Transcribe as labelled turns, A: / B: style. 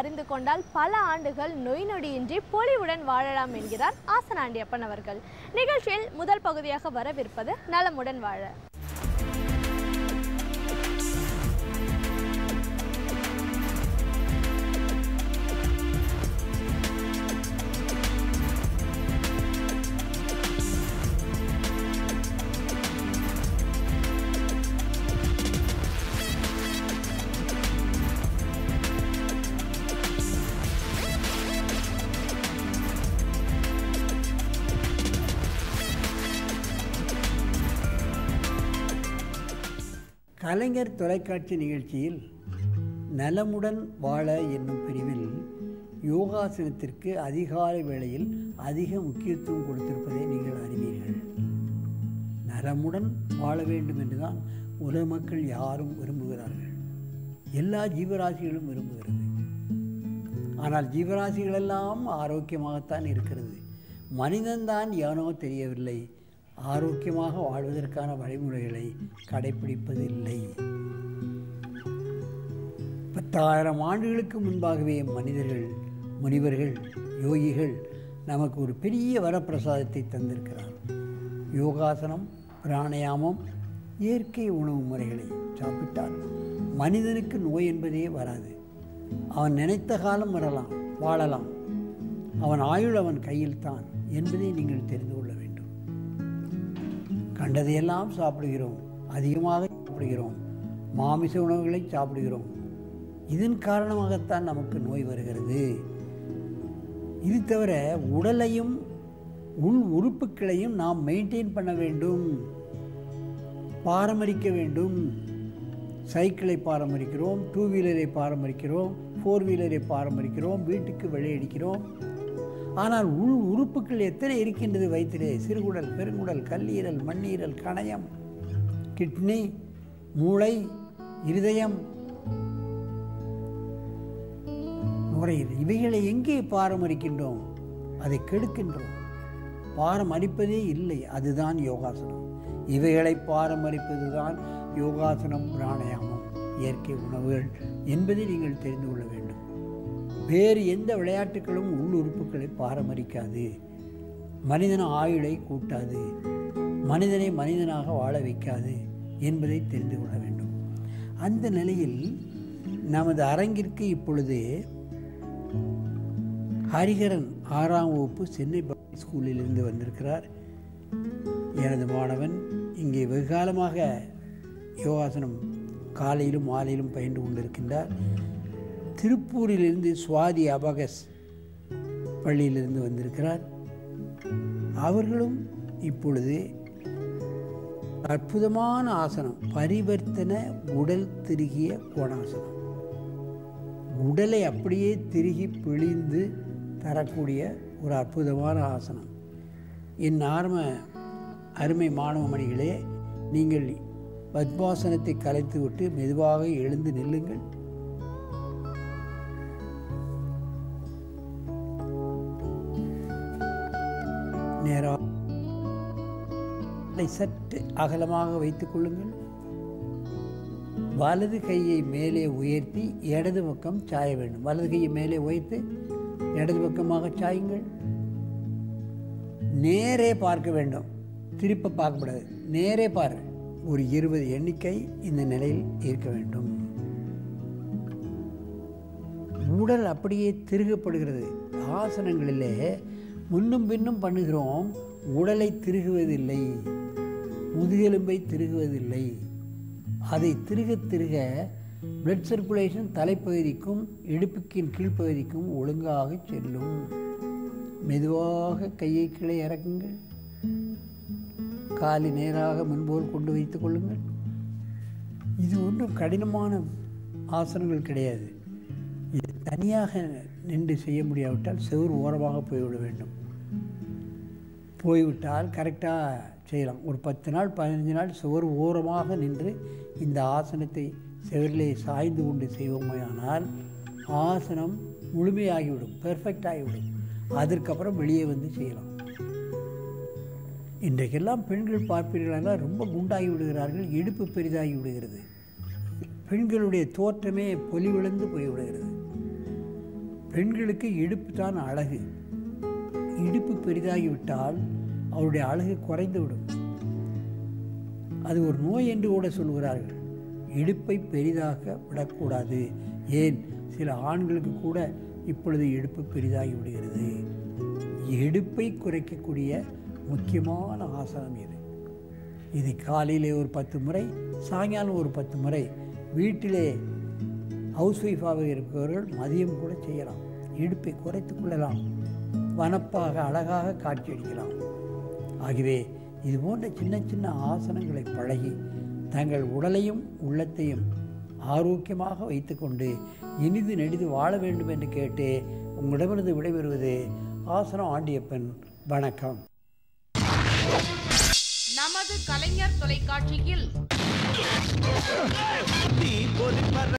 A: அறிந்து கொண்டால் பல ஆண்டுகள் நொய் நொடியின்றி பொலிவுடன் வாழலாம் என்கிறார் ஆசனாண்டியப்பன் அவர்கள் நிகழ்ச்சியில் முதல் பகுதியாக வரவிருப்பது நலமுடன் வாழ
B: கலைஞர் தொலைக்காட்சி நிகழ்ச்சியில் நலமுடன் வாழ என்னும் பிரிவில் யோகாசனத்திற்கு அதிகாலை வேளையில் அதிக முக்கியத்துவம் கொடுத்திருப்பதை நீங்கள் அறிவீர்கள் நலமுடன் வாழ வேண்டும் என்றுதான் உலக மக்கள் யாரும் விரும்புகிறார்கள் எல்லா ஜீவராசிகளும் விரும்புகிறது ஆனால் ஜீவராசிகளெல்லாம் ஆரோக்கியமாகத்தான் இருக்கிறது மனிதன்தான் ஏனோ தெரியவில்லை ஆரோக்கியமாக வாழ்வதற்கான வழிமுறைகளை கடைபிடிப்பதில்லை பத்தாயிரம் ஆண்டுகளுக்கு முன்பாகவே மனிதர்கள் முனிவர்கள் யோகிகள் நமக்கு ஒரு பெரிய வரப்பிரசாதத்தை தந்திருக்கிறார் யோகாசனம் பிராணயாமம் இயற்கை உணவு முறைகளை சாப்பிட்டால் மனிதனுக்கு நோய் என்பதே வராது அவன் நினைத்த காலம் வரலாம் வாழலாம் அவன் ஆயுள் அவன் கையில் தான் என்பதை நீங்கள் தெரிந்து கொள்ள வேண்டும் கண்டதையெல்லாம் சாப்பிடுகிறோம் அதிகமாக சாப்பிடுகிறோம் மாமிச உணவுகளை சாப்பிடுகிறோம் இதன் காரணமாகத்தான் நமக்கு நோய் வருகிறது இது தவிர உடலையும் உள் உறுப்புகளையும் நாம் மெயின்டைன் பண்ண வேண்டும் பாரமரிக்க வேண்டும் சைக்கிளை பாரமரிக்கிறோம் டூ வீலரை பாரமரிக்கிறோம் ஃபோர் வீலரை பாரமரிக்கிறோம் வீட்டுக்கு வெளியடிக்கிறோம் ஆனால் உள் உறுப்புகள் எத்தனை இருக்கின்றது வயிற்றிலே சிறுகுடல் பெருங்குடல் கல்லீரல் மண்ணீரல் கணையம் கிட்னி மூளை இருதயம் நுரையீரல் இவைகளை எங்கே பாரமரிக்கின்றோம் அதை கெடுக்கின்றோம் பாரமரிப்பதே இல்லை அதுதான் யோகாசனம் இவைகளை பாரமரிப்பது தான் யோகாசனம் பிராணாயாமம் இயற்கை உணவுகள் என்பதை நீங்கள் தெரிந்து கொள்ள வேண்டும் வேறு எந்த விளையாட்டுகளும் உள் உறுப்புகளை பாரமரிக்காது மனிதன ஆயுளை கூட்டாது மனிதனை மனிதனாக வாழ வைக்காது என்பதை தெரிந்து கொள்ள வேண்டும் அந்த நிலையில் நமது அரங்கிற்கு இப்பொழுது ஹரிஹரன் ஆறாம் வகுப்பு சென்னை பப்ளிக் ஸ்கூலிலிருந்து வந்திருக்கிறார் எனது மாணவன் இங்கே வெகு காலமாக யோகாசனம் காலையிலும் மாலையிலும் பயின்று கொண்டிருக்கின்றார் திருப்பூரிலிருந்து சுவாதி அபகஸ் பள்ளியிலிருந்து வந்திருக்கிறார் அவர்களும் இப்பொழுது அற்புதமான ஆசனம் பரிவர்த்தன உடல் திருகிய கோணாசனம் உடலை அப்படியே திருகி பிழிந்து தரக்கூடிய ஒரு அற்புதமான ஆசனம் என் ஆரம்ப அருமை மாணவ மணிகளே நீங்கள் பத்மாசனத்தை கலைத்துவிட்டு மெதுவாக எழுந்து நில்லுங்கள் நேராக சற்று அகலமாக வைத்துக் கொள்ளுங்கள் வலது கையை மேலே உயர்த்தி இடது பக்கம் சாய வேண்டும் வலது கையை மேலே உயர்த்தி இடது பக்கமாக சாயுங்கள் நேரே பார்க்க வேண்டும் திருப்ப பார்க்கக்கூடாது நேரே பாரு ஒரு இருபது எண்ணிக்கை இந்த நிலையில் இருக்க வேண்டும் உடல் அப்படியே திருகப்படுகிறது ஆசனங்களிலே முன்னும் பின்னும் பண்ணுகிறோம் உடலை திருகுவதில்லை முதுகெலும்பை திருகுவதில்லை அதை திருக திருக பிளட் சர்க்குலேஷன் தலைப்பகுதிக்கும் இடுப்புக்கின் கீழ்ப்பகுதிக்கும் ஒழுங்காக செல்லும் மெதுவாக கையை கீழே இறக்குங்கள் காலி நேராக முன்போல் கொண்டு வைத்துக் கொள்ளுங்கள் இது ஒன்றும் கடினமான ஆசனங்கள் கிடையாது இது தனியாக நின்று செய்ய முடியாவிட்டால் செவ்வறு ஓரமாக போய்விட வேண்டும் போய்விட்டால் கரெக்டாக செய்யலாம் ஒரு பத்து நாள் பதினஞ்சு நாள் சுவர் ஓரமாக நின்று இந்த ஆசனத்தை செவரிலே சாய்ந்து கொண்டு செய்வோமையானால் ஆசனம் முழுமையாகிவிடும் பெர்ஃபெக்ட் ஆகிவிடும் அதற்கப்புறம் வெளியே வந்து செய்யலாம் இன்றைக்கெல்லாம் பெண்கள் பார்ப்பீர்களானால் ரொம்ப குண்டாகி விடுகிறார்கள் இடுப்பு பெரிதாகி விடுகிறது பெண்களுடைய தோற்றமே பொலிவிழந்து போய்விடுகிறது பெண்களுக்கு இடுப்பு தான் அழகு இடுப்பு பெரிதாகிவிட்டால் அவருடைய அழகு குறைந்துவிடும் அது ஒரு நோய் என்று கூட சொல்கிறார்கள் இடுப்பை பெரிதாக விடக்கூடாது ஏன் சில ஆண்களுக்கு கூட இப்பொழுது இடுப்பு பெரிதாகி விடுகிறது இடுப்பை குறைக்கக்கூடிய முக்கியமான ஆசனம் இது இது காலையிலே ஒரு பத்து முறை சாயங்காலம் ஒரு பத்து முறை வீட்டிலே ஹவுஸ் ஒய்ஃபாக இருப்பவர்கள் மதியம் கூட செய்யலாம் இடுப்பை குறைத்து கொள்ளலாம் வனப்பாக அழகாக காட்சியளிக்கலாம் ஆகவே இது போன்ற சின்ன சின்ன ஆசனங்களை பழகி தங்கள் உடலையும் உள்ளத்தையும் ஆரோக்கியமாக வைத்துக்கொண்டு இனிது நெடிது வாழ வேண்டும் என்று கேட்டு உங்களிடமிருந்து விடைபெறுவது ஆசனம் ஆண்டியப்பன் வணக்கம்
C: நமது கலைஞர் தொலைக்காட்சியில்